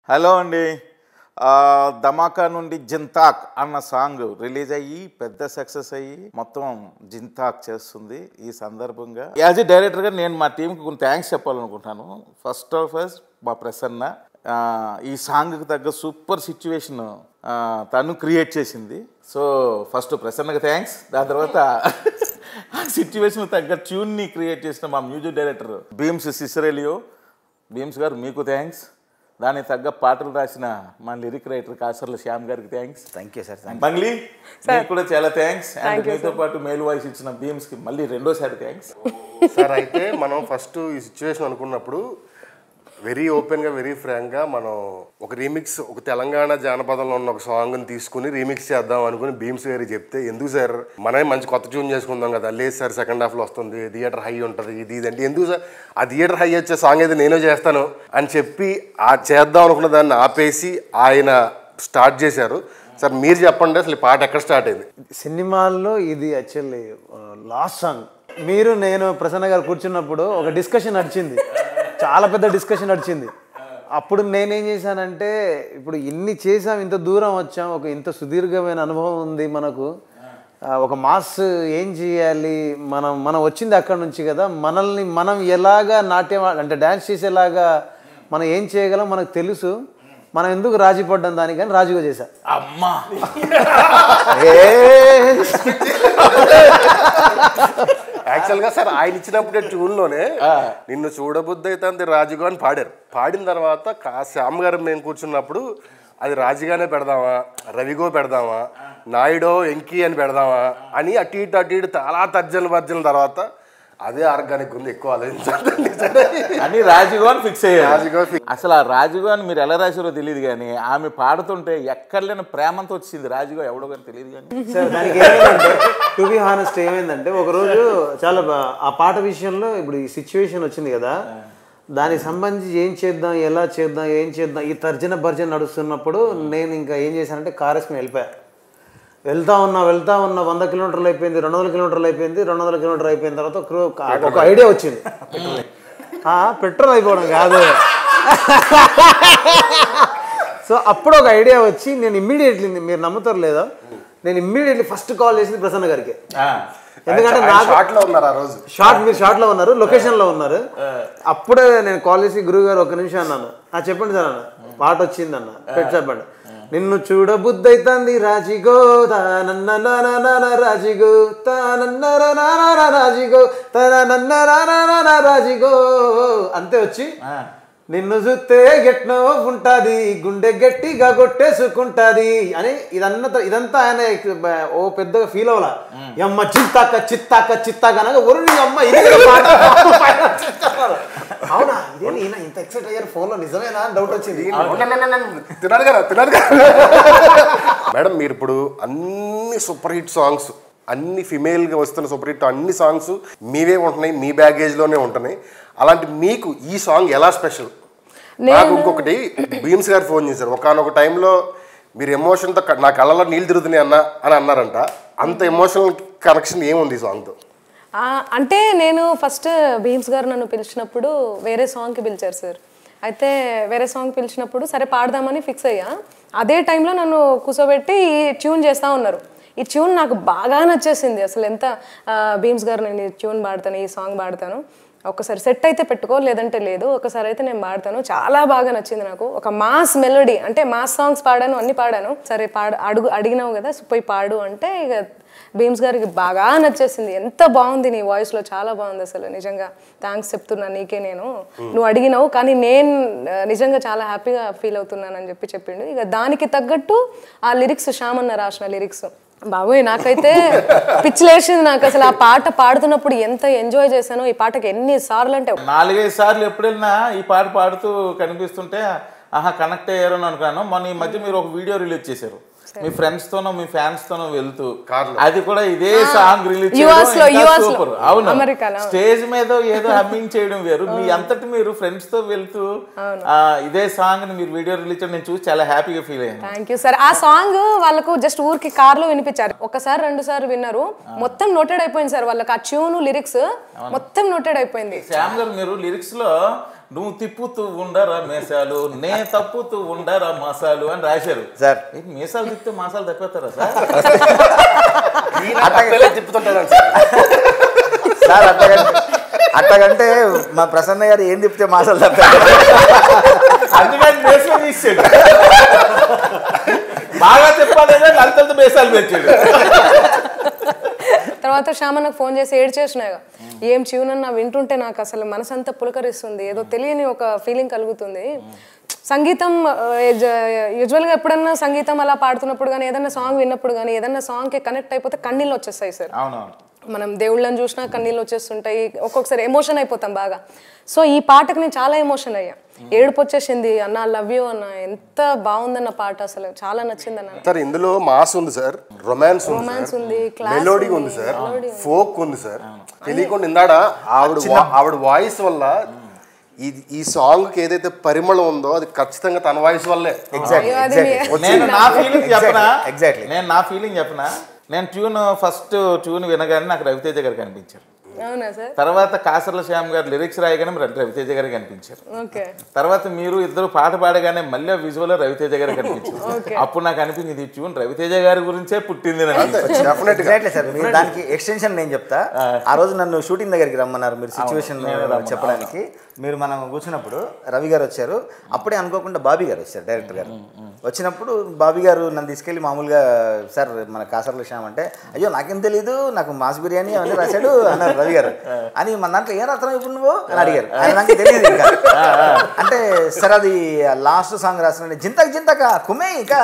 Hello అండి ఆ, ధమాకా నుండి జింతాక్ అన్న సాంగ్ రిలీజ్ అయ్యి పెద్ద సక్సెస్ అయ్యి మొత్తం జింతాక్ చేస్తుంది ఈ సందర్భంగా యాజ్ ఎ డైరెక్టర్గా నేను మా టీంకి కొన్ని థ్యాంక్స్ చెప్పాలనుకుంటున్నాను ఫస్ట్ ఆఫ్ ఫస్ట్ మా ప్రసన్న ఆ, ఈ సాంగ్కి తగ్గ సూపర్ సిచ్యువేషన్ తను క్రియేట్ చేసింది సో ఫస్ట్ ప్రసన్నకి థ్యాంక్స్ దాని తర్వాత ఆ సిచ్యువేషన్ తగ్గ ట్యూన్ని క్రియేట్ చేసిన మా మ్యూజిక్ డైరెక్టర్ భీమ్స్ సిసరేలియో భీమ్స్ గారు మీకు థ్యాంక్స్ దానికి తగ్గ పాటలు రాసిన మా లిరిక్ రైటర్ కాసర్ల శ్యామ్ గారికి thanks thank you sir Mangli మీకు కూడా చాలా థ్యాంక్స్ అండ్ మీతో పాటు మేల్ వాయిస్ ఇచ్చిన భీమ్స్ కి మళ్ళీ రెండోసారి థ్యాంక్స్ సార్ అయితే మనం ఫస్ట్ ఈ సిచ్యువేషన్ అనుకున్నప్పుడు వెరీ ఓపెన్గా వెరీ ఫ్రాంక్గా మనం ఒక రీమిక్స్ ఒక తెలంగాణ జానపదంలో ఉన్న ఒక సాంగ్ని తీసుకుని రీమిక్స్ చేద్దాం అనుకుని భీమ్స్ గారికి చెప్తే ఎందుకు సార్ మనమే మంచి కొత్త ట్యూన్ చేసుకుందాం కదా లేదు సార్ సెకండ్ హాఫ్లో వస్తుంది థియేటర్ హై ఉంటుంది ఇది ఇది అంటే ఎందుకు సార్ ఆ థియేటర్ హై వచ్చే సాంగ్ అయితే నేనే చేస్తాను అని చెప్పి ఆ చేద్దాం అనుకున్న దాన్ని ఆపేసి ఆయన స్టార్ట్ చేశారు సార్ మీరు చెప్పండి అసలు ఈ పాట ఎక్కడ స్టార్ట్ అయింది సినిమాల్లో ఇది యాక్చువల్లీ లాస్ట్ సాంగ్ మీరు నేను ప్రసన్న గారు కూర్చున్నప్పుడు ఒక డిస్కషన్ నడిచింది చాలా పెద్ద డిస్కషన్ నడిచింది అప్పుడు నేనేం చేశానంటే ఇప్పుడు ఇన్ని చేసాం ఇంత దూరం వచ్చాం ఒక ఇంత సుదీర్ఘమైన అనుభవం ఉంది మనకు ఆ, ఒక మాస్ ఏం చేయాలి మనం మనం వచ్చింది అక్కడ నుంచి కదా మనల్ని మనం ఎలాగా నాట్యం ఆ- అంటే డ్యాన్స్ చేసేలాగా మనం ఏం చేయగలం మనకు తెలుసు మనం ఎందుకు రాజీ పడ్డాం దానికని రాజుగా చేశా అమ్మా యాక్చువల్గా సార్ ఆయన ఇచ్చినప్పుడే ట్యూన్లోనే నిన్ను చూడబుద్ధి అయితే అంది రాజుగా అని పాడారు పాడిన తర్వాత కా శ్యామ్ గారు మేము కూర్చున్నప్పుడు అది రాజుగానే పెడదామా రవిగో పెడదామా నాయుడో ఎంకి అని పెడదామా అని అటు ఇటు అటు ఇటు చాలా తర్జనలు భర్జన తర్వాత అదే ఆర్గానిక్ ఉంది ఎక్కువ ఆలోచించండి అని రాజుగా అని ఫిక్స్ అయ్యారు రాజుగా fix. అసలు ఆ రాజుగా అని మీరు ఎలా రాశారో తెలియదు కానీ ఆమె పాడుతుంటే ఎక్కడ లేని ప్రేమంతో వచ్చింది రాజుగా ఎవడో కానీ తెలియదు కానీ సార్ దానికి ఏమైందంటే టు బి హానెస్ట్ ఏమైందంటే ఒకరోజు చాలా బా- ఆ పాట విషయంలో ఇప్పుడు ఈ సిచ్యువేషన్ వచ్చింది కదా దానికి సంబంధించి ఏం చేద్దాం ఎలా చేద్దాం ఏం చేద్దాం ఈ తర్జన భర్జన నడుస్తున్నప్పుడు నేను ఇంకా ఏం చేశానంటే కార్ వేసుకుని వెళ్ళిపోయా వెళ్తా ఉన్నా వెళ్తా ఉన్నా వంద కిలోమీటర్లు అయిపోయింది రెండు వందల కిలోమీటర్లు అయిపోయింది రెండు వందల కిలోమీటర్లు అయిపోయిన తర్వాత ఒక- ఒక- ఒక ఐడియా వచ్చింది ఆ, పెట్రోల్ అయిపోవడం కాదు సో అప్పుడు ఒక ఐడియా వచ్చి నేను ఇమ్మీడియట్లీ మీరు నమ్ముతారు లేదా నేను ఇమ్మీడియట్లీ ఫస్ట్ కాల్ చేసింది ప్రసన్న గారికి ఆ, ఎందుకంటే ఆయన నాకు షార్ట్లో ఉన్నారు ఆ రోజు షార్ట్ మీరు షార్ట్ లో ఉన్నారు లొకేషన్ లో ఉన్నారు అప్పుడే నేను కాల్ చేసి గురువు గారు ఒక నిమిషం అన్నాను ఆ చెప్పండి సార్ అన్న పాట వచ్చింది అన్న పెట్టి చెప్పండి నిన్ను చూడ బుద్ధి అవుతుంది రాజిగో తానన్న నాన్న రాజిగో తానన్న రాజిగో తానన్న రాజిగో అంతే వచ్చి నిన్ను చూస్తే గెట్నో ఉంటది గుండె గట్టిగా కొట్టేసుకుంటది అని ఇదంతా ఇదంతా ఆయన ఓ పెద్దగా ఫీల్ అవ్వాల అమ్మ చిత్తాక చిత్తాక చిత్తాక అనగా ఒరు అమ్మ ఇది కదా పాట. అవునా ఇదేంటి ఈయన ఇంత ఎక్సైట్ అయ్యారు ఫోన్ లో నిజమేనా అని డౌట్ వచ్చింది తినాలి కదా తినాలి కదా మేడం మీరు ఇప్పుడు అన్ని సూపర్ హిట్ సాంగ్స్ అన్ని ఫిమేల్గా వస్తున్న సూపర్ హిట్ అన్ని సాంగ్స్ మీవే ఉంటున్నాయి మీ బ్యాగేజ్లోనే ఉంటున్నాయి అలాంటి మీకు ఈ సాంగ్ ఎలా స్పెషల్ నాకు ఇంకొకటి భీమ్స్ గారు ఫోన్ చేశారు ఒకనొక టైంలో మీరు ఎమోషన్తో నా కళ్ళలో నీళ్ళు తిరుగుతున్నాయి అన్న అని అన్నారంట అంత ఎమోషనల్ కనెక్షన్ ఏముంది ఈ సాంగ్తో ఆ, అంటే నేను ఫస్ట్ భీమ్స్ గారు నన్ను పిలిచినప్పుడు వేరే సాంగ్కి పిలిచారు సార్ అయితే వేరే సాంగ్ పిలిచినప్పుడు సరే పాడదామని ఫిక్స్ అయ్యా అదే టైంలో నన్ను కూర్చోబెట్టి ఈ ట్యూన్ చేస్తూ ఉన్నారు ఈ ట్యూన్ నాకు బాగా నచ్చేసింది అసలు ఎంత ఆ, భీమ్స్ గారు నేను ఈ ట్యూన్ పాడతాను ఈ సాంగ్ పాడతాను ఒకసారి సెట్ అయితే పెట్టుకో లేదంటే లేదు ఒకసారి అయితే నేను పాడతాను చాలా బాగా నచ్చింది నాకు ఒక మాస్ మెలోడీ అంటే మాస్ సాంగ్స్ పాడాను అన్ని పాడాను సరే పాడ అడుగు అడిగినావు కదా పోయి పాడు అంటే ఇక భీమ్స్ గారికి బాగా నచ్చేసింది ఎంత బాగుంది నీ వాయిస్లో చాలా బాగుంది అసలు నిజంగా థ్యాంక్స్ చెప్తున్నా నీకే నేను నువ్వు అడిగినావు కానీ నేను ఆ, నిజంగా చాలా హ్యాపీగా ఫీల్ అవుతున్నానని చెప్పి చెప్పిండు ఇక దానికి తగ్గట్టు ఆ లిరిక్స్ శ్యామన్న రాసిన లిరిక్స్ బాబోయ్ నాకైతే పిచ్చిలేసింది నాకు అసలు ఆ పాట పాడుతున్నప్పుడు ఎంత ఎంజాయ్ చేశానో ఈ పాటకి ఎన్ని సార్లు అంటే నాలుగైదు సార్లు ఎప్పుడైనా ఈ పాట పాడుతూ కనిపిస్తుంటే ఆహా కనెక్ట్ అయ్యారు అని అనుకున్నాను మొన్న ఈ మధ్య మీరు ఒక వీడియో రిలీజ్ చేశారు మీ ఫ్రెండ్స్ తోనో మీ ఫ్యాన్స్ తోనో వెళ్తూ అది కూడా ఇదే సాంగ్ రిలీజ్ US లో, US లో. సూపర్ అవును అమెరికాలో. స్టేజ్ మీద ఏదో హమ్మింగ్ చేయడం వేరు మీ అంతటి మీరు ఫ్రెండ్స్ తో వెళ్తూ ఆ, ఇదే సాంగ్ ని మీరు వీడియో రిలీజ్ చేయడం నేను చూసి చాలా హ్యాపీగా ఫీల్ అయ్యాను థ్యాంక్ యూ సార్ ఆ సాంగ్ వాళ్ళకు జస్ట్ ఊరికి కార్లో వినిపించారు ఒకసారి రెండు సార్లు విన్నారు మొత్తం నోటెడ్ అయిపోయింది సార్ వాళ్ళకి ఆ ట్యూన్ లిరిక్స్ మొత్తం నోటెడ్ అయిపోయింది శ్యామ్ గారు మీరు లిరిక్స్ లో నువ్వు తిప్పుతూ ఉండరా మేసాలు నే తప్పుతూ ఉండరా మాసాలు అని రాశారు సార్. ఏంటి మీసాలు తిప్పితే మాసాలు తప్పేస్తారా సార్ అక్కలే తిప్పుతుంటాను సార్ సార్ అట్టగంటే అట్టగంటే మా ప్రసన్న గారు ఏం తిప్పితే మాసాలు తప్పారు అందుకని మేసాలు తీసాడు బాగా చెప్పాలంటే లలితలతో మేసాలు పెంచాడు తర్వాత శ్యామ నాకు ఫోన్ చేసి ఏడ్ చేసినాయి ఏం చివునన్నా వింటుంటే నాకు అసలు మనసంతా పులకరిస్తుంది ఏదో తెలియని ఒక ఫీలింగ్ కలుగుతుంది సంగీతం యూజువల్గా ఎప్పుడన్నా సంగీతం అలా పాడుతున్నప్పుడు కానీ ఏదన్నా సాంగ్ విన్నప్పుడు కానీ ఏదన్నా సాంగ్కి కనెక్ట్ అయిపోతే కన్నీళ్ళు వచ్చేస్తాయి సార్ అవునవును మనం దేవుళ్ళని చూసినా కన్నీళ్ళు వచ్చేస్తుంటాయి ఒక్కొక్కసారి ఎమోషన్ అయిపోతాం బాగా సో ఈ పాటకు నేను చాలా ఎమోషన్ అయ్యా ఏడుపు వచ్చేసింది అన్న లవ్ యూ అన్న ఎంత బాగుందన్న పాట అసలు చాలా నచ్చింది అన్న సార్ ఇందులో మాస్ ఉంది సార్ రొమాన్స్ ఉంది Romance సార్ ఉంది, class మెలోడీ ఉంది, ఉంది సార్ ఫోక్ ఉంది సార్ తెలియకుండా ఇందాడ ఆవిడ వా- ఆవిడ వాయిస్ వల్ల ఈ ఈ సాంగ్ కి ఏదైతే పరిమళం ఉందో అది ఖచ్చితంగా తన వాయిస్ వల్లే ఎగ్జాక్ట్లీ అయ్యో, అది మీ- ఎగ్జాక్ట్లీ నేను నా ఫీలింగ్ చెప్పనా Exactly. నేను నా ఫీలింగ్ చెప్పనా నేను ట్యూన్ ఫస్ట్ ట్యూన్ వినగానే నాకు రవితేజ గారు కనిపించారు అవునా సార్ తర్వాత కాసర్ల శ్యామ్ గారు లిరిక్స్ రాయగానే మరి రవితేజ గారు కనిపించారు ఓకే తర్వాత మీరు ఇద్దరు పాట పాడగానే మళ్ళీ విజువల్ రవితేజ గారు కనిపించారు అప్పుడు నాకు అనిపించింది ఈ ట్యూన్ రవితేజ గారి గురించే పుట్టింది అని అనిపించింది. డెఫినెట్ గా ఎగ్జాక్ట్లీ సార్ మీరు దానికి ఎక్స్టెన్షన్ నేను చెప్తా ఆ రోజు నన్ను షూటింగ్ దగ్గరికి రమ్మన్నారు మీరు సిచ్యువేషన్ చెప్పడానికి మీరు మనం కూర్చున్నప్పుడు రవి గారు వచ్చారు అప్పుడే అనుకోకుండా బాబీ గారు వచ్చారు డైరెక్టర్ గారు వచ్చినప్పుడు బాబీ గారు నన్ను తీసుకెళ్ళి మామూలుగా సార్ మన కాసర్ల శ్యామ్ అంటే అయ్యో నాకేం తెలియదు నాకు మాస్ బిర్యానీ అవన్నీ రాశాడు అన్నారు రవి గారు అని మన దాంట్లో ఏం రాత్రం ఇప్పుడు నువ్వు అని అడిగారు ఆయన నాకు తెలియదు ఇంకా అంటే సార్ అది లాస్ట్ సాంగ్ రాసిన జింతక్ జింతక కుమే ఇంకా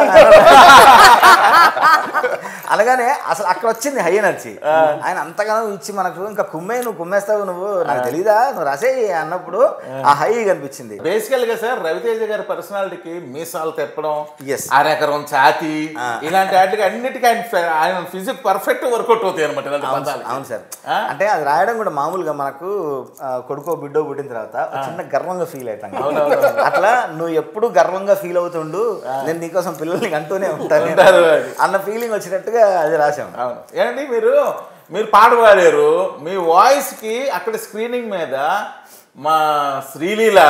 అనగానే అసలు అక్కడ వచ్చింది హై ఎనర్జీ ఆయన అంతగానో ఇచ్చి మనకు ఇంకా కుమ్మే నువ్వు కుమ్మేస్తావు నువ్వు నాకు తెలీదా నువ్వు రాసే అన్నప్పుడు ఆ హై కనిపించింది బేసికల్ గా సార్ రవితేజ గారి పర్సనాలిటీకి మీసాలు తెప్పడం Yes. అరెకరం ఛాతి ఇలాంటి వాటికి అన్నిటికీ ఆయన ఫె- ఆయన ఫిజిక్ పర్ఫెక్ట్ వర్కౌట్ అవుతాయి అనమాట ఇలాంటి అవును పదాలు అవును సార్ ఆ? అంటే అది రాయడం కూడా మామూలుగా మనకు ఆ, కొడుకో బిడ్డో పుట్టిన తర్వాత ఒక చిన్న గర్వంగా ఫీల్ అవుతాం కదా. అట్లా నువ్వు ఎప్పుడు గర్వంగా ఫీల్ అవుతుండు నేను నీకోసం పిల్లల్ని అంటూనే ఉంటాను ఉంటారు అది. అన్న ఫీలింగ్ వచ్చినట్టుగా అది రాశాం అవును ఏమండి మీరు మీరు పాట పాడారు మీ వాయిస్ కి అక్కడ స్క్రీనింగ్ మీద మా శ్రీలీల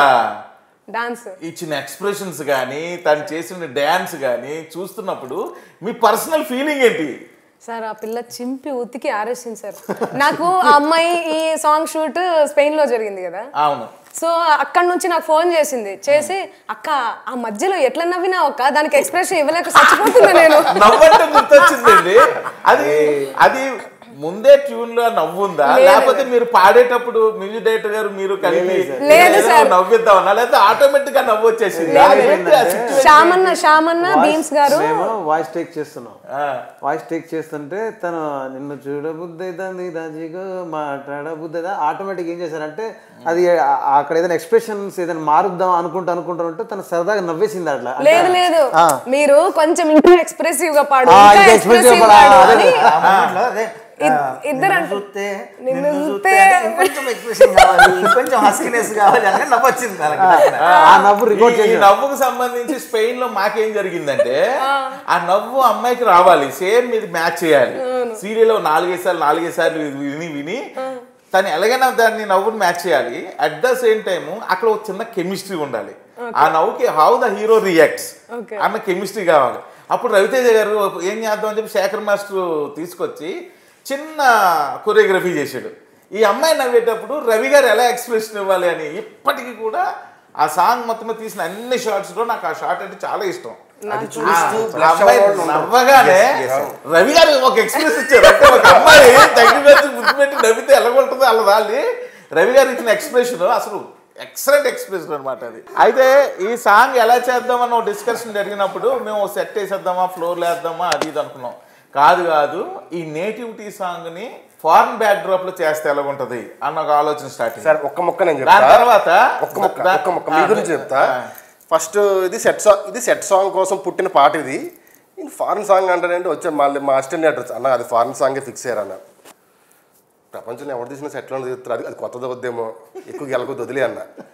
డాన్స్ ఇచ్చిన ఎక్స్ప్రెషన్స్ కానీ తను చేసిన డ్యాన్స్ కానీ చూస్తున్నప్పుడు మీ పర్సనల్ ఫీలింగ్ ఏంటి సార్ ఆ పిల్ల చింపి ఉతికి ఆరేసింది సార్ నాకు ఆ అమ్మాయి ఈ సాంగ్ షూట్ స్పెయిన్ లో జరిగింది కదా అవును సో అక్కడ నుంచి నాకు ఫోన్ చేసింది చేసి అక్క ఆ మధ్యలో ఎట్లా నవ్వినా అక్క దానికి ఎక్స్ప్రెషన్ ఇవ్వలేక చచ్చిపోతున్నా నేను నవ్వంటే గుర్తొచ్చిందండి అది అది ముందే ట్యూన్ లో నవ్వుందా లేకపోతే మీరు పాడేటప్పుడు మ్యూజిక్ డైరెక్టర్ గారు మీరు కలిపి లేదు ఏదో సార్. నవ్విద్దామన్నా లేకపోతే ఆటోమేటిక్ గా నవ్వు వచ్చేసింది ఏంటి ఆ situation? శ్యామన్న శ్యామన్న భీమ్స్ గారు మేము వాయిస్ టేక్ చేస్తున్నాం ఆ, వాయిస్ టేక్ చేస్తుంటే తను నిన్ను చూడబుద్ధి అవుతుంది రాజీగో మాట్లాడబుద్ధి ఆటోమేటిక్ ఏం చేశారంటే అది ఆ- అక్కడ ఏదైనా ఎక్స్ప్రెషన్స్ ఏదైనా మారుద్దాం అనుకుంటూ అనుకుంటూ ఉంటే తను సరదాగా నవ్వేసింది అట్లా లేదు లేదు మీరు కొంచెం ఇంకా ఎక్స్ప్రెసివ్ గా పాడు ఆ, ఇంకా ఇంకా expressive expressive పాడు. పాడు అదే. అని ఆ moment లో అదే, ఆ, ఇద్దరు నిన్ను అంట- చూస్తే, నిన్ను నిన్ను చూస్తే చూస్తే ఇంకొంచెం ఎక్స్ప్రెషన్ కావాలి ఇంకొంచెం హస్కినెస్ కావాలి అని నవ్వొచ్చింది నాకు ఆ నవ్వు రికార్డ్ ఈ- ఈ చేసి నవ్వుకు సంబంధించి స్పెయిన్ లో మాకేం జరిగిందంటే ఆ నవ్వు అమ్మాయికి రావాలి సేమ్ ఇది మ్యాచ్ చేయాలి సీరియల్ నాలుగైదు సార్లు నాలుగైదు సార్లు ఇది విని విని తను ఎలాగైనా దాన్ని నవ్వుని మ్యాచ్ చేయాలి అట్ ద సేమ్ టైం అక్కడ ఒక చిన్న కెమిస్ట్రీ ఉండాలి ఆ నవ్వుకి how the hero reacts Okay. అన్న కెమిస్ట్రీ కావాలి అప్పుడు రవితేజ గారు ఏం చేద్దాం అని చెప్పి శేఖర్ మాస్టర్ తీసుకొచ్చి చిన్న కొరియోగ్రఫీ చేశాడు ఈ అమ్మాయి నవ్వేటప్పుడు రవి గారు ఎలా ఎక్స్ప్రెషన్ ఇవ్వాలి అని ఇప్పటికీ కూడా ఆ సాంగ్ మొత్తం తీసిన అన్ని షార్ట్స్ లో నాకు ఆ షార్ట్ అంటే చాలా ఇష్టం అది చూస్తూ ఆ blush అమ్మాయి అవ్వడం ఉండదు. నవ్వగానే రవి గారు ఒక ఎక్స్ప్రెస్ ఇచ్చారు అంటే ఒక అమ్మాయి తగ్గి వచ్చి ముద్దు పెట్టి నవ్వితే ఎలా ఉంటుందో అలా రాలి రవి గారు ఇచ్చిన ఎక్స్ప్రెషన్ అసలు ఎక్సలెంట్ ఎక్స్ప్రెషన్ అనమాట అది అయితే ఈ సాంగ్ ఎలా చేద్దామన్న ఒక డిస్కషన్ జరిగినప్పుడు మేము సెట్ వేసేద్దామా ఫ్లోర్ వేద్దామా అది ఇది అనుకున్నాం కాదు కాదు ఈ నేటివిటీ సాంగ్ ని ఫారెన్ బ్యాక్ డ్రాప్ లో చేస్తే ఎలా ఉంటది అన్న ఒక ఆలోచన స్టార్ట్ సార్ ఒక్క మొక్క నేను దాని చెప్తా తర్వాత ఒక్క మొక్క ఒక్క మొక్క మీ గురించి చెప్తా ఫస్ట్ ఇది సెట్ సాంగ్ ఇది సెట్ సాంగ్ కోసం పుట్టిన పాట ఇది ఇది ఫారెన్ సాంగ్ అంటానంటే వచ్చే మళ్ళీ మా అసిస్టెంట్ డైరెక్టర్ అన్న అది ఫారెన్ సాంగే ఫిక్స్ అయ్యారు అన్న ప్రపంచంలో ఎవరు తీసిన సెట్లో తీస్తారు అది అది కొత్తది వద్దేమో ఎక్కువ గెలకొద్దు వదిలే అన్న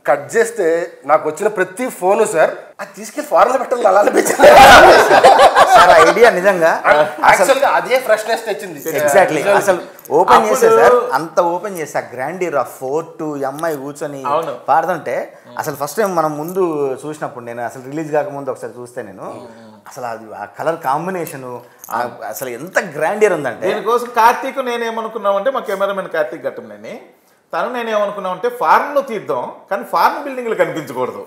కట్ చేస్తే నాకు వచ్చిన ప్రతి ఫోను సార్ అది తీసుకెళ్ళి ఫారెన్ పెట్టాలి అలా అనిపించింది సార్ ఐడియా నిజంగా యాక్చువల్గా అదే ఫ్రెష్నెస్ తెచ్చింది ఎగ్జాక్ట్లీ అసలు ఓపెన్ అప్పుడు- చేస్తే సార్ అంత ఓపెన్ చేస్తే గ్రాండీర్ ఆ ఫోర్ట్ అమ్మాయి కూర్చొని అవును. పాడుతుంటే అసలు ఫస్ట్ టైం మనం ముందు చూసినప్పుడు నేను అసలు రిలీజ్ కాకముందు ఒకసారి చూస్తే నేను అసలు అది ఆ కలర్ కాంబినేషన్ అసలు ఎంత గ్రాండియర్ ఉందంటే దీనికోసం కార్తీక్ నేనేమనుకున్నామంటే మా కెమెరామెన్ కార్తీక్ గట్టంనేని తను నేనేమనుకున్నామంటే ఫారెన్ లో తీద్దాం కానీ ఫారెన్ బిల్డింగ్లు కనిపించకూడదు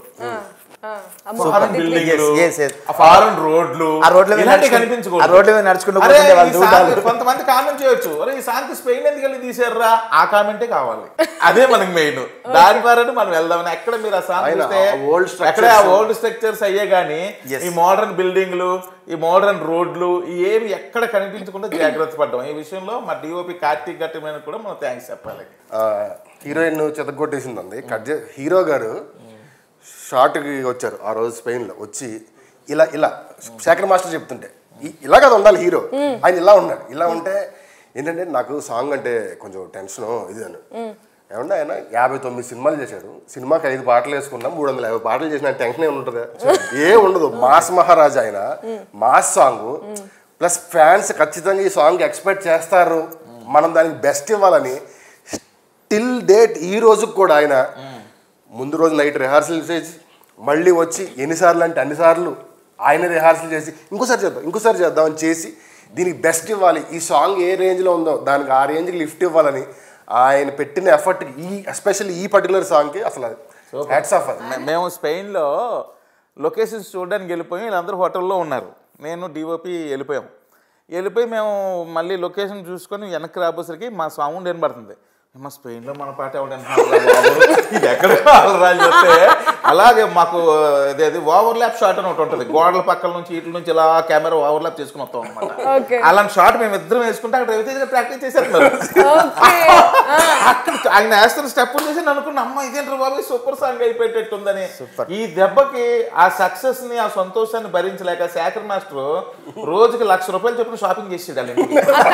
ఫారెన్ బిల్డింగ్లు Yes, yes, yes. ఫారెన్ రోడ్లు ఆ రోడ్ల మీద ఇలాంటివి నడుచుకుంటూ- కనిపించకూడదు ఆ రోడ్ల మీద నడుచుకుంటూ అరే, పోతుంటే వాళ్ళ ఈ దూడాలు. శాంతి- కొంతమంది కామెంట్ చేయొచ్చు అరే ఈ శాంతి స్పెయిన్ ఎందుకు వెళ్ళి తీసారా ఆ కామెంటే కావాలి అదే మనకి మెయిన్ దాని ద్వారా మనం వెళ్దామని ఎక్కడ మీరు ఆ శాంతి ఆయన చూస్తే ఆ old structures- ఎక్కడ ఆ ఓల్డ్ స్ట్రక్చర్స్ అయ్యే గానీ Yes. ఈ మోడర్న్ బిల్డింగ్లు ఈ మోడర్న్ రోడ్లు ఈ ఏవి ఎక్కడ కనిపించకుండా జాగ్రత్త పడ్డాం ఈ విషయంలో మా డిఓపి కార్తీక్ గట్టమైన కూడా మనం థ్యాంక్స్ చెప్పాలి హీరోయిన్ చెతగొట్టేసింది కట్ చే హీరో గారు షార్ట్కి వచ్చారు ఆ రోజు స్పెయిన్లో వచ్చి ఇలా ఇలా శేఖర్ మాస్టర్ చెప్తుంటే ఈ- ఇలా కదా ఉండాలి హీరో ఆయన ఇలా ఉన్నాడు ఇలా ఉంటే ఏంటంటే నాకు సాంగ్ అంటే కొంచెం టెన్షన్ ఇది అని ఏమన్నా ఆయన యాభై తొమ్మిది సినిమాలు చేశాడు సినిమాకి ఐదు పాటలు వేసుకున్నాం మూడు వందల యాభై పాటలు చేసిన టెన్షన్ ఏమి ఉంటుందా ఏ ఉండదు మాస్ మహారాజా ఆయన మాస్ సాంగ్ ప్లస్ ఫ్యాన్స్ ఖచ్చితంగా ఈ సాంగ్ ఎక్స్పెక్ట్ చేస్తారు మనం దానికి బెస్ట్ ఇవ్వాలని టిల్ డేట్ ఈ రోజుకి కూడా ఆయన ముందు రోజు నైట్ రిహార్సల్ చేసి మళ్ళీ వచ్చి ఎన్నిసార్లు అంటే అన్నిసార్లు ఆయన రిహార్సల్ చేసి ఇంకోసారి చేద్దాం ఇంకోసారి చేద్దాం అని చేసి దీనికి బెస్ట్ ఇవ్వాలి ఈ సాంగ్ ఏ రేంజ్లో ఉందో దానికి ఆ రేంజ్కి లిఫ్ట్ ఇవ్వాలని ఆయన పెట్టిన ఎఫర్ట్ ఈ ఎస్పెషల్లీ ఈ పర్టికులర్ సాంగ్కి అసలు హ్యాట్స్ ఆఫ్ అది మే- మేము స్పెయిన్లో లొకేషన్స్ చూడడానికి వెళ్ళిపోయి వీళ్ళందరూ హోటల్లో ఉన్నారు నేను డిఓపి వెళ్ళిపోయాం వెళ్ళిపోయి మేము మళ్ళీ లొకేషన్ చూసుకొని వెనక్కి రాబోసరికి మా సౌండ్ వినబడుతుంది మా స్పెయిన్లో మన పాట ఎవడంటున్నారు ఇది ఎక్కడ కావాలరా అని చెప్తే అలాగే మాకు అదేది ఓవర్ ల్యాప్ షాట్ అని ఒకటి ఉంటుంది గోడల పక్కల నుంచి ఇట్ల నుంచి ఇలా కెమెరా ఓవర్ ల్యాప్ చేసుకుని వస్తాం అనమాట Okay. అలాంటి షాట్ మేము ఇద్దరం వేసుకుంటే అక్కడ రవితేజ్ గారు ప్రాక్టీస్ చేశారు మరి. ఓకే అక్కడ ఆయన వేస్తున్న స్టెప్ చూసి నేను అనుకున్నా అమ్మ ఇదేంటారు బాబు సూపర్ సాంగ్ అయిపోయేటట్టుందని ఈ దెబ్బకి ఆ సక్సెస్ ని ఆ సంతోషాన్ని భరించలేక శేఖర్ మాస్టర్ రోజుకి లక్ష రూపాయలు చొప్పున షాపింగ్ చేసేది వాళ్ళ ఇంటికి.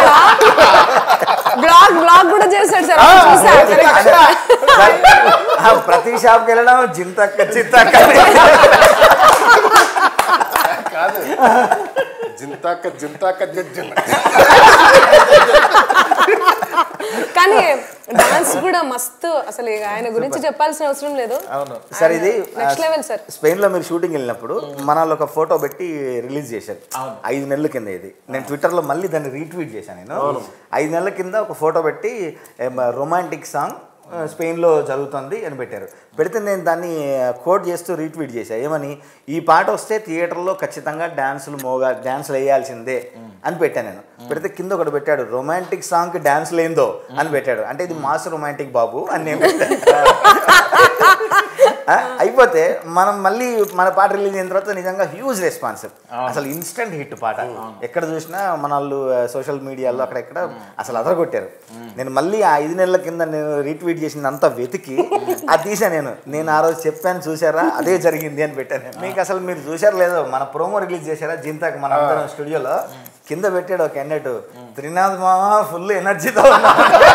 బ్లాగ్ బ్లాగ్ కూడా చేశాడు సార్ చూసా correct. ఆ ప్రతి షాప్కి వెళ్ళడం జింతక్క చింతక్క కాదు జింతాక జింతాక జడ్జిన్ కానీ డాన్స్ కూడా మస్తు అసలు ఇక ఆయన గురించి చెప్పాల్సిన అవసరం లేదు అవును సార్ ఇది నెక్స్ట్ లెవెల్ సార్ స్పెయిన్ లో మీరు షూటింగ్ వెళ్ళినప్పుడు మనలో ఒక ఫోటో పెట్టి రిలీజ్ చేశారు ఐదు నెలల కింద ఇది నేను ట్విట్టర్ లో మళ్ళీ దాన్ని రీట్వీట్ చేశాను నేను ఐదు నెలల కింద ఒక ఫోటో పెట్టి రొమాంటిక్ సాంగ్ స్పెయిన్లో జరుగుతుంది అని పెట్టారు పెడితే నేను దాన్ని కోట్ చేస్తూ రీట్వీట్ చేశాను ఏమని ఈ పాట వస్తే థియేటర్లో ఖచ్చితంగా డ్యాన్సులు మోగా డ్యాన్సులు వేయాల్సిందే అని పెట్టాను నేను పెడితే కింద ఒకటి పెట్టాడు రొమాంటిక్ సాంగ్కి డ్యాన్స్ లేందో అని పెట్టాడు అంటే ఇది మాస్ రొమాంటిక్ బాబు అని నేను పెట్టాను ఆ, అయిపోతే మనం మళ్ళీ మన పాట రిలీజ్ అయిన తర్వాత నిజంగా హ్యూజ్ రెస్పాన్స్ అసలు ఇన్స్టెంట్ హిట్ పాట ఎక్కడ చూసినా మన వాళ్ళు సోషల్ మీడియాలో అక్కడెక్కడ అసలు అదరగొట్టారు నేను మళ్ళీ ఆ ఐదు నెలల కింద నేను రీట్వీట్ చేసినంత వెతికి అది తీసా నేను నేను ఆ రోజు చెప్పాను చూసారా అదే జరిగింది అని పెట్టాను మీకు అసలు మీరు చూసారు లేదో మన ప్రోమో రిలీజ్ చేశారా జింతాక్ మన అందరం స్టూడియోలో కింద పెట్టాడు ఒక ఎన్నెట్ త్రినాథ్ మామ ఫుల్ ఎనర్జీతో ఉన్నా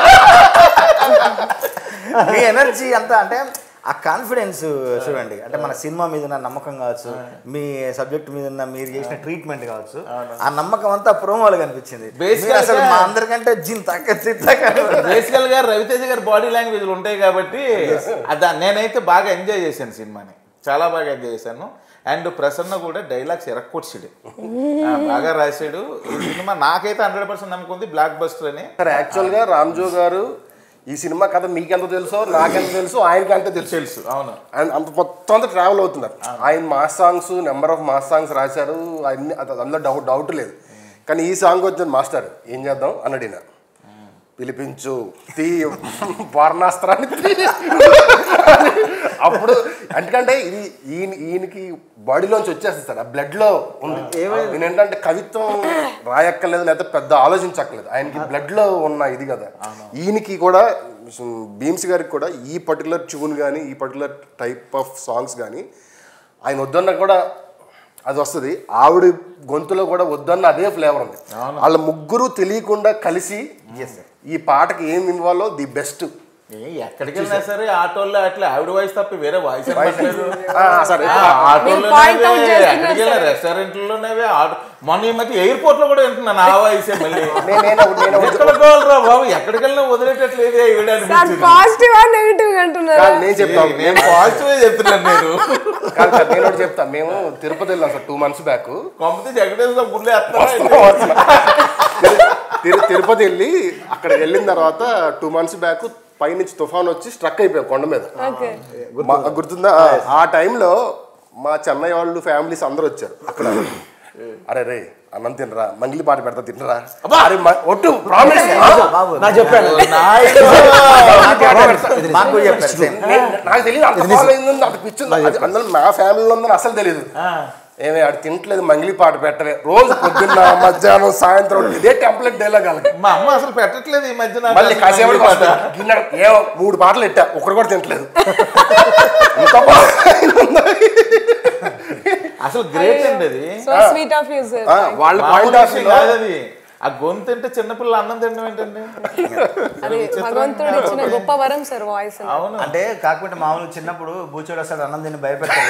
మీ ఎనర్జీ అంతా అంటే ఆ కాన్ఫిడెన్స్ చూడండి అంటే మన సినిమా మీద ఉన్న నమ్మకం కావచ్చు మీ సబ్జెక్ట్ మీద ఉన్న మీరు చేసిన ట్రీట్మెంట్ కావచ్చు ఆ నమ్మకం అంతా ప్రోమోలు కనిపించింది Basically మీరు అసలు గా- మా అందరికంటే జిన్ తక్క చిత్తక బేసికల్ గా రవితేజ గారి బాడీ లాంగ్వేజ్లు ఉంటాయి కాబట్టి అదా నేనైతే బాగా ఎంజాయ్ చేశాను సినిమాని చాలా బాగా ఎంజాయ్ చేశాను అండ్ ప్రసన్న కూడా డైలాగ్స్ ఎరక్కొచ్చాడు ఆ, బాగా రాశాడు ఈ సినిమా నాకైతే హండ్రెడ్ పర్సెంట్ నమ్మకం ఉంది బ్లాక్ బస్టర్ అని సార్ యాక్చువల్గా రామ్జో గారు ఈ సినిమా కథ మీకెంత తెలుసో నాకెంత తెలుసు ఆయనకి అంతే తెలుసు తెలుసు అవును ఆయన అంత మొత్తం అంతా ట్రావెల్ అవుతున్నారు ఆయన mass songs number of mass songs రాశారు అన్ని అది- అందులో డౌట్ డౌట్ లేదు కానీ ఈ సాంగ్ వచ్చింది మాస్టర్ ఏం చేద్దాం అన్నాడు ఈయన పిలిపించు తీ వర్ణాస్త్రాన్ని తీ. అప్పుడు ఎందుకంటే ఇది ఈయన ఈయనకి బాడీలోంచి వచ్చేస్తుంది సార్ ఆ బ్లడ్లో ఉంది ఈయన ఏంటంటే కవిత్వం రాయక్కర్లేదు లేకపోతే పెద్ద ఆలోచించక్కర్లేదు ఆయనకి బ్లడ్లో ఉన్న ఇది కదా ఈయనకి కూడా భీమ్స్ గారికి కూడా ఈ పర్టికులర్ ట్యూన్ కానీ ఈ పర్టికులర్ టైప్ ఆఫ్ సాంగ్స్ కానీ ఆయన వద్దన్న కూడా అది వస్తుంది ఆవిడ గొంతులో కూడా వద్దన్న అదే ఫ్లేవర్ ఉంది వాళ్ళ ముగ్గురు తెలియకుండా కలిసి ఈ పాటకి ఏం ఇన్వాల్వ్ ది బెస్ట్ ఏ, ఎక్కడికి వెళ్ళినా సరే ఆటోల్లో అట్లా ఆవిడ వాయిస్ తప్ప వేరే వాయిస్ లేదు ఆ, సరే మీరు point out చేస్తున్నారు ఎక్కడికి వెళ్ళినా రెస్టారెంట్లోనేవే ఆటో మొన్న ఈ మధ్య ఎయిర్పోర్ట్ లో కూడా వింటున్నాను ఆ వాయిసే మళ్ళీ నేను- నేను ఒకటి- నేను ఒకటి ఎక్కడ పోవాలరా బాబు ఎక్కడికి వెళ్ళినా వదిలేటట్లేదు ఈవిడ సార్ అనిపించింది. పాజిటివ్ ఆ నెగిటివ్ అంటున్నారు కాదు, నేను చెప్తాను నేను పాజిటివ్ చెప్తున్నాను నేను కాదు కాదు, నేను ఒకటి చెప్తాను మేము తిరుపతి వెళ్ళాం సార్ టూ మంత్స్ బ్యాక్ కొంపతి వెంకటేశ్వర గుళ్ళు వేస్తారా తిరు- తిరుపతి వెళ్ళి అక్కడ వెళ్ళిన తర్వాత టూ మంత్స్ బ్యాక్ పైనుంచి తుఫాన్ వచ్చి స్ట్రక్ అయిపోయాం కొండ మీద ఓకే మా- గుర్తుందా ఆ టైంలో మా చెన్నై వాళ్ళు ఫ్యామిలీస్ అందరూ వచ్చారు అక్కడ అరే రే అన్నం తినరా మంగిలి పాట పెడతా తినరా అరే మ- ఒట్టు ప్రామిస్ బాబు నా చెప్పాను నాయుడు. మాకు కూడా చెప్పారు same. నాకు తెలియదు అంత ఫాలో అయిందని అంత పిచ్చింది అది అందులో మా ఫ్యామిలీలో ఉందని అసలు తెలియదు ఏమే ఆడు తింటలేదు మంగిలి పాట పెట్టలే రోజు పొద్దున్న మధ్యాహ్నం సాయంత్రం ఇదే టెంప్లెట్ డైలాగ్ వాళ్ళకి మా అమ్మ అసలు పెట్టట్లేదు ఈ మధ్య నాకు మళ్ళీ అసలు కాసేపు మంగళ పాట. గిన్నె ఏమో మూడు పాటలు పెట్టా ఒకటి కూడా తింటలేదు ఇంకా బాగా అసలు గ్రేట్ అండి అది so sweet of you sir ఆ, వాళ్ళ మామూలు పాయింట్ ఆఫ్ విషయం కాదు అది ఆ గొంతు అంటే చిన్నపిల్లలు అన్నం తినడం ఏంటండి అది భగవంతుడు ఇచ్చిన గొప్ప వరం సార్ వాయిస్ అవును అంటే కాకపోతే మామూలు చిన్నప్పుడు బూచోడు వస్తాడు అన్నం తిని భయపెడతాడు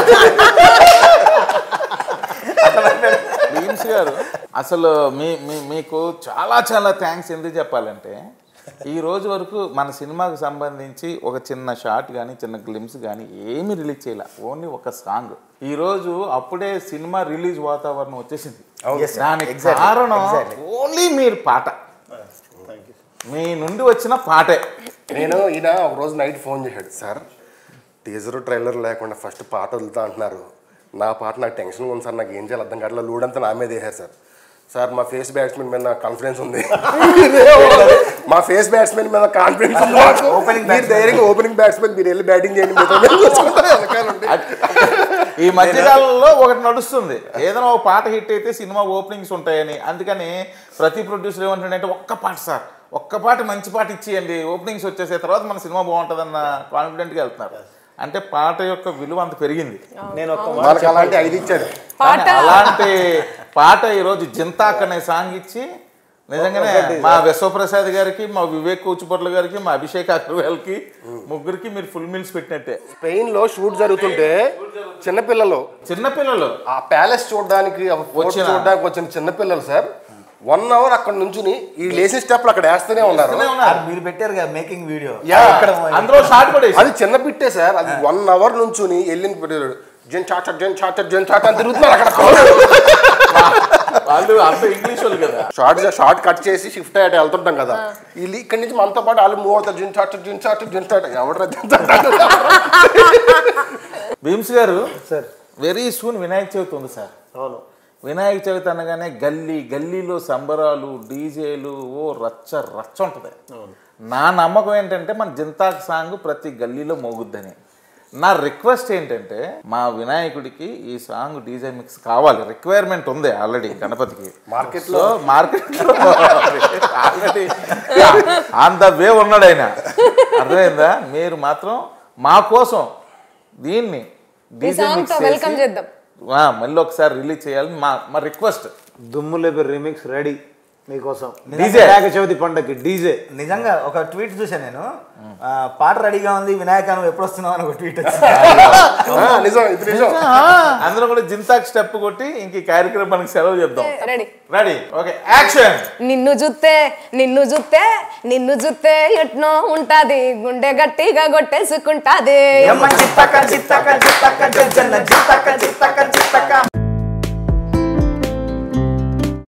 భీమ్స్ గారు అసలు మీ మీ- మీకు చాలా చాలా థ్యాంక్స్ ఎందుకు చెప్పాలంటే ఈ రోజు వరకు మన సినిమాకు సంబంధించి ఒక చిన్న షార్ట్ కానీ చిన్న గ్లిమ్స్ కానీ ఏమీ రిలీజ్ చేయాల ఓన్లీ ఒక సాంగ్ ఈ రోజు అప్పుడే సినిమా రిలీజ్ వాతావరణం వచ్చేసింది Yes, sir. దానికి Exactly. కారణం Exactly. ఓన్లీ మీరు పాట మీ నుండి వచ్చిన పాటే నేను ఈయన ఒక రోజు నైట్ ఫోన్ చేశాడు సార్ టీజర్ ట్రైలర్ లేకుండా ఫస్ట్ పాట వదులుతా అంటున్నారు నా పాట నాకు టెన్షన్ ఉంది సార్ నాకు ఏం చేయాలి అర్థం కావట్లేదు లూడంతా నా మీద వేసారు సార్ సార్ మా ఫేస్ బ్యాట్స్మెన్ మీద నాకు కాన్ఫిడెన్స్ ఉంది మా ఫేస్ బ్యాట్స్మెన్ మీద కాన్ఫిడెన్స్ ఉంది మాకు. Opening మీరు ధైర్యంగా ఓపెనింగ్ బ్యాట్స్మెన్ మీరు వెళ్ళి బ్యాటింగ్ చేయండి మీతో మేము చూసుకుంటాం వెనకాల ఉండి. ఈ మధ్యకాలంలో ఒకటి నడుస్తుంది ఏదైనా ఒక పాట హిట్ అయితే సినిమా ఓపెనింగ్స్ ఉంటాయని అందుకని ప్రతి ప్రొడ్యూసర్ ఏమంటాడంటే ఒక్క పాట సార్ ఒక్క పాట మంచి పాట ఇచ్చేయండి ఓపెనింగ్స్ వచ్చేసే తర్వాత మన సినిమా బాగుంటుందన్న కాన్ఫిడెంట్గా వెళ్తున్నారు అంటే పాట యొక్క విలువ అంత పెరిగింది నేను ఒక మనకు అలాంటి ఐదు ఇచ్చాడు పాట కానీ అలాంటి పాట ఈరోజు జింతాక్ అనే సాంగ్ ఇచ్చి నిజంగానే మా విశ్వప్రసాద్ గారికి మా వివేక్ కూచిపట్ల గారికి మా అభిషేక్ అగర్వాల్కి ముగ్గురికి మీరు ఫుల్ మీల్స్ పెట్టినట్టే స్పెయిన్ లో షూట్ జరుగుతుంటే చిన్నపిల్లలు చిన్నపిల్లలు ఆ ప్యాలెస్ చూడడానికి ఆ ఫోర్ట్ వచ్చిన- చూడడానికి వచ్చిన చిన్నపిల్లలు సార్ వన్ అవర్ అక్కడ నుంచుని ఈ లేసిన స్టెప్లు అక్కడ వేస్తూనే ఉన్నారు ఉన్నారు. మీరు పెట్టారు కదా మేకింగ్ వీడియో యా. అందులో షార్ట్ కూడా వేశారు. అది చిన్న బిట్టే సార్ అది వన్ అవర్ నుంచుని వెళ్ళిన పెట్టారు జన్ చాచర్ జన్ చాచర్ జన్ చాచర్ అని తిరుగుతున్నారు అక్కడ వాళ్ళు అంత ఇంగ్లీష్ వాళ్ళు కదా షార్ట్ షార్ట్ కట్ చేసి షిఫ్ట్ అయ్యి వెళ్తుంటాం కదా వీళ్ళు ఇక్కడి నుంచి మనతో పాటు వాళ్ళు మూవ్ అవుతారు జిన్ చాచర్ జిన్ చాచర్ జిన్ చాచర్ ఎవడరా జిన్ చాచర్ Bheems garu sir very soon Vinayaka Chavithi ఉంది సార్ అవును వినాయక చవితి అనగానే గల్లీ గల్లీలో సంబరాలు డీజేలు ఓ రచ్చ రచ్చ ఉంటుంది నా నమ్మకం ఏంటంటే మన జింతాక్ సాంగ్ ప్రతి గల్లీలో మోగుద్దని నా రిక్వెస్ట్ ఏంటంటే మా వినాయకుడికి ఈ సాంగ్ డీజే మిక్స్ కావాలి రిక్వైర్మెంట్ ఉంది ఆల్రెడీ గణపతికి Market లో మార్కెట్లో ఆల్రెడీ ఆన్ ద వే ఉన్నాడు ఆయన అర్థమైందా మీరు మాత్రం మా కోసం దీన్ని ఈ డీజే సాంగ్ మిక్స్ తో వెల్కమ్ చేద్దాం ఆ, మళ్ళీ ఒకసారి రిలీజ్ చేయాలని మా మా రిక్వెస్ట్ దుమ్ము లేపే రీమిక్స్ రెడీ మీకోసం DJ. వినాయక చవితి పండగకి డీజే నిజంగా ఒక ట్వీట్ చూసాను నేను ఆ, పాట రెడీగా ఉంది వినాయక నువ్వు ఎప్పుడు వస్తున్నావు అని ఒక ట్వీట్ వచ్చింది నిజం ఇది నిజం అందరూ కూడా జింతాక్ స్టెప్ కొట్టి ఇంక ఈ కార్యక్రమానికి సెలవు చెప్దాం రెడీ రెడీ ఓకే యాక్షన్ నిన్ను జుత్తే నిన్ను జుత్తే నిన్ను జుత్తే ఎట్నో ఉంటాది గుండె గట్టిగా కొట్టేసుకుంటాది చిత్తక చిత్తక చిత్తక జజ్జన్న చిత్తక చిత్తక చిత్తక